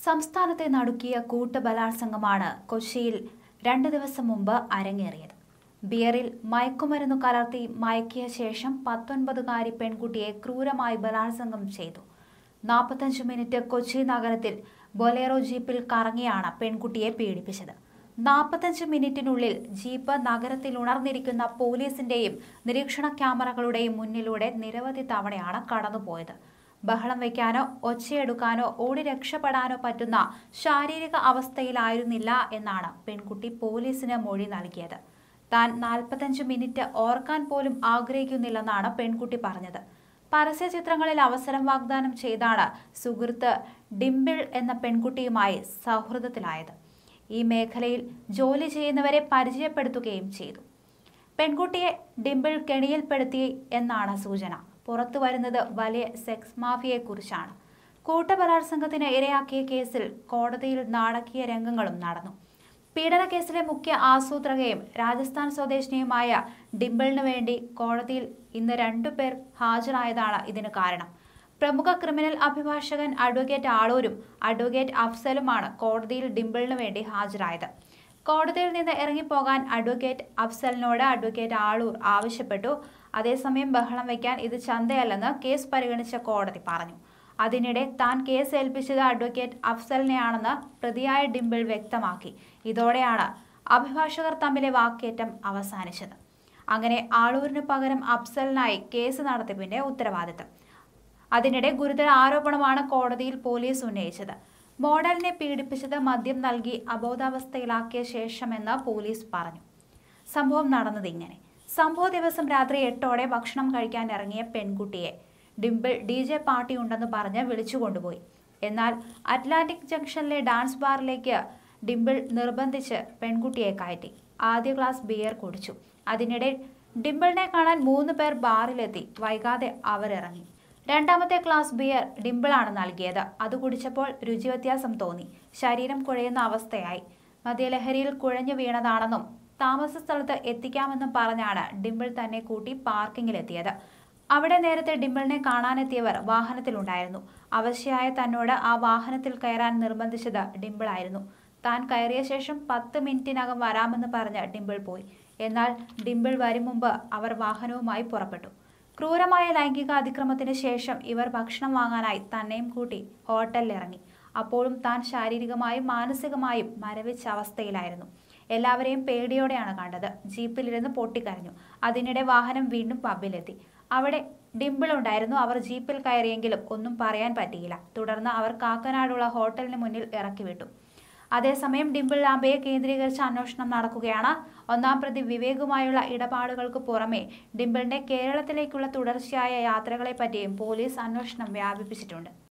സംസ്ഥാനത്തെ നടുക്കിയ കൂട്ടബലാത്സംഗമാണ് കൊച്ചിയിൽ രണ്ട് ദിവസം മുമ്പ് അരങ്ങേറിയത് ബിയറിൽ മയക്കുമരുന്ന് കലർത്തി മയക്കിയ ശേഷം പത്തൊൻപതുകാരി പെൺകുട്ടിയെ ക്രൂരമായി ബലാത്സംഗം ചെയ്തു നാൽപ്പത്തഞ്ച് മിനിറ്റ് കൊച്ചി നഗരത്തിൽ ബൊലേറോ ജീപ്പിൽ കറങ്ങിയാണ് പെൺകുട്ടിയെ പീഡിപ്പിച്ചത് നാൽപ്പത്തഞ്ച് മിനിറ്റിനുള്ളിൽ ജീപ്പ് നഗരത്തിൽ ഉണർന്നിരിക്കുന്ന പോലീസിന്റെയും നിരീക്ഷണ ക്യാമറകളുടെയും മുന്നിലൂടെ നിരവധി തവണയാണ് കടന്നുപോയത് ബഹളം വയ്ക്കാനോ ഒച്ചയെടുക്കാനോ ഓടി രക്ഷപ്പെടാനോ പറ്റുന്ന ശാരീരിക അവസ്ഥയിലായിരുന്നില്ല എന്നാണ് പെൺകുട്ടി പോലീസിന് മൊഴി നൽകിയത് താൻ നാൽപ്പത്തഞ്ച് മിനിറ്റ് ഓർക്കാൻ പോലും ആഗ്രഹിക്കുന്നില്ലെന്നാണ് പെൺകുട്ടി പറഞ്ഞത് പരസ്യ ചിത്രങ്ങളിൽ അവസരം വാഗ്ദാനം ചെയ്താണ് സുഹൃത്ത് ഡിംപിൾ എന്ന പെൺകുട്ടിയുമായി സൗഹൃദത്തിലായത് ഈ മേഖലയിൽ ജോലി ചെയ്യുന്നവരെ പരിചയപ്പെടുത്തുകയും ചെയ്തു പെൺകുട്ടിയെ ഡിംപിൾ കെണിയിൽപ്പെടുത്തി എന്നാണ് സൂചന പുറത്തു വരുന്നത് വലിയ സെക്സ് മാഫിയെക്കുറിച്ചാണ് കൂട്ടബലാത്സംഗത്തിന് ഇരയാക്കിയ കേസിൽ കോടതിയിൽ നാടകീയ രംഗങ്ങളും നടന്നു പീഡന കേസിലെ മുഖ്യ ആസൂത്രകയും രാജസ്ഥാൻ സ്വദേശിനിയുമായ ഡിംപിളിന് വേണ്ടി കോടതിയിൽ ഇന്ന് രണ്ടുപേർ ഹാജരായതാണ് ഇതിന് കാരണം പ്രമുഖ ക്രിമിനൽ അഭിഭാഷകൻ അഡ്വക്കേറ്റ് ആളൂരും അഡ്വക്കേറ്റ് അഫ്സലുമാണ് കോടതിയിൽ ഡിംപിളിന് വേണ്ടി ഹാജരായത് കോടതിയിൽ നിന്ന് ഇറങ്ങിപ്പോകാൻ അഡ്വക്കേറ്റ് അഫ്സലിനോട് അഡ്വക്കേറ്റ് ആളൂർ ആവശ്യപ്പെട്ടു അതേസമയം ബഹളം വയ്ക്കാൻ ഇത് ചന്തയല്ലെന്ന് കേസ് പരിഗണിച്ച കോടതി പറഞ്ഞു അതിനിടെ താൻ കേസ് ഏൽപ്പിച്ചത് അഡ്വക്കേറ്റ് അഫ്സലിനെയാണെന്ന് പ്രതിയായ ഡിംപിൾ വ്യക്തമാക്കി ഇതോടെയാണ് അഭിഭാഷകർ തമ്മിലെ വാക്കേറ്റം അവസാനിച്ചത് അങ്ങനെ ആളൂരിന് പകരം അഫ്സലിനായി കേസ് നടത്തിപ്പിന്റെ ഉത്തരവാദിത്തം അതിനിടെ ഗുരുതര ആരോപണമാണ് കോടതിയിൽ പോലീസ് ഉന്നയിച്ചത് മോഡലിനെ പീഡിപ്പിച്ചത് മദ്യം നൽകി അബോധാവസ്ഥയിലാക്കിയ ശേഷമെന്ന് പോലീസ് പറഞ്ഞു സംഭവം നടന്നത് ഇങ്ങനെ സംഭവ ദിവസം രാത്രി എട്ടോടെ ഭക്ഷണം കഴിക്കാൻ ഇറങ്ങിയ പെൺകുട്ടിയെ ഡിംപിൾ ഡി ജെ പാർട്ടി ഉണ്ടെന്ന് പറഞ്ഞ് വിളിച്ചു കൊണ്ടുപോയി എന്നാൽ അറ്റ്ലാന്റിക് ജംഗ്ഷനിലെ ഡാൻസ് ബാറിലേക്ക് ഡിംപിൾ നിർബന്ധിച്ച് പെൺകുട്ടിയെ കയറ്റി ആദ്യ ഗ്ലാസ് ബിയർ കുടിച്ചു അതിനിടെ ഡിംപിളിനെ കാണാൻ മൂന്ന് പേർ ബാറിലെത്തി വൈകാതെ അവരിറങ്ങി രണ്ടാമത്തെ ഗ്ലാസ് ബിയർ ഡിംപിളാണ് നൽകിയത് അത് കുടിച്ചപ്പോൾ രുചി വ്യത്യാസം തോന്നി ശരീരം കുഴയുന്ന അവസ്ഥയായി മദ്യലഹരിയിൽ കുഴഞ്ഞു വീണതാണെന്നും താമസ സ്ഥലത്ത് എത്തിക്കാമെന്നും പറഞ്ഞാണ് ഡിംപിൾ തന്നെ കൂട്ടി പാർക്കിങ്ങിലെത്തിയത് അവിടെ നേരത്തെ ഡിംപിളിനെ കാണാനെത്തിയവർ വാഹനത്തിലുണ്ടായിരുന്നു അവശയായ തന്നോട് ആ വാഹനത്തിൽ കയറാൻ നിർബന്ധിച്ചത് ഡിംപിളായിരുന്നു താൻ കയറിയ ശേഷം പത്ത് മിനിറ്റിനകം വരാമെന്ന് പറഞ്ഞ് ഡിംപിൾ പോയി എന്നാൽ ഡിംപിൾ വരും മുമ്പ് അവർ വാഹനവുമായി പുറപ്പെട്ടു ക്രൂരമായ ലൈംഗിക അതിക്രമത്തിന് ശേഷം ഇവർ ഭക്ഷണം വാങ്ങാനായി തന്നെയും കൂട്ടി ഹോട്ടലിൽ ഇറങ്ങി അപ്പോഴും താൻ ശാരീരികമായും മാനസികമായും മരവിച്ച അവസ്ഥയിലായിരുന്നു എല്ലാവരെയും പേടിയോടെയാണ് കണ്ടത് ജീപ്പിലിരുന്ന് പൊട്ടിക്കരഞ്ഞു അതിനിടെ വാഹനം വീണ്ടും പബ്ബിലെത്തി അവിടെ ഡിംപിൾ ഉണ്ടായിരുന്നു അവർ ജീപ്പിൽ കയറിയെങ്കിലും ഒന്നും പറയാൻ പറ്റിയില്ല തുടർന്ന് അവർ കാക്കനാടുള്ള ഹോട്ടലിന് മുന്നിൽ ഇറക്കി വിട്ടു അതേസമയം ഡിംപിൾ ലാംബയെ കേന്ദ്രീകരിച്ച് അന്വേഷണം നടക്കുകയാണ് ഒന്നാം പ്രതി വിവേകുമായുള്ള ഇടപാടുകൾക്ക് പുറമെ ഡിംപിളിന്റെ കേരളത്തിലേക്കുള്ള തുടർച്ചയായ യാത്രകളെപ്പറ്റിയും പോലീസ് അന്വേഷണം വ്യാപിപ്പിച്ചിട്ടുണ്ട്